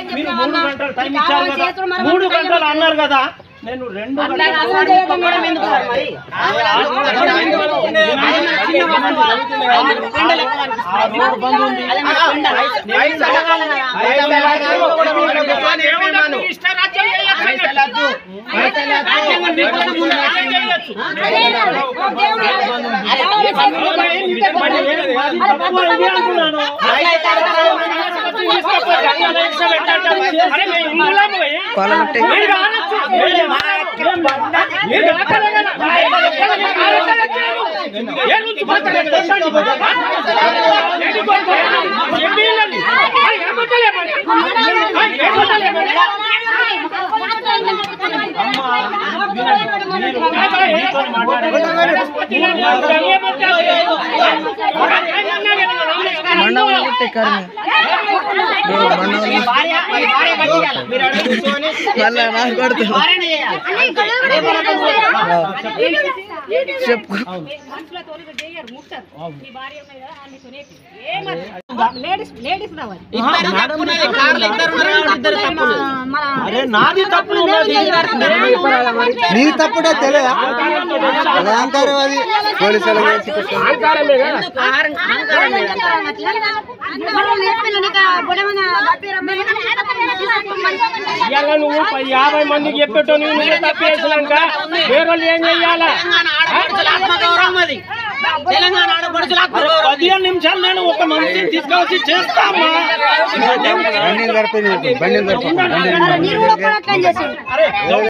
మీరు మూడు గంటలు టైం ఇచ్చారు కదా మూడు గంటలు అన్నారు కదా నేను రెండు గంటలు ఆ రోడ్డు బంద్ ఉంది. ఇష్టారాజ్యం చేయొచ్చు. తక్కువ ఇది అంటున్నాను. అరే మేము ఇందులో పోయి మీరు ఆడొచ్చు. మీరు ఆడలే కదా. ఏ నుంచి మాట్లాడారు? ఏంటి కొడుకు? ఏం వీళ్ళని? అరే ఏమంటలే మరి? అరే ఏమంటలే మరి? మళ్ళా నాకు కొడుతుంది చెప్పు అరే నాది తప్పు ఉన్నది. నీ తప్పుడే తెలియదా అహంకారం అది పోలీసులు చేసి అహంకారమే కదా. ఇవాళ నువ్వు పై- యాభై మందికి చెప్పేటో నువ్వు తప్పేసినాక వేరే వాళ్ళు ఏం చెయ్యాలా తెలంగాణ ఆడపడుచుల అరే పదిహేను నిమిషాలు నేను ఒక మనిషిని తీసుకొచ్చి చేస్తామా బండి జరిపోయింది బండి జరిపోయింది అరే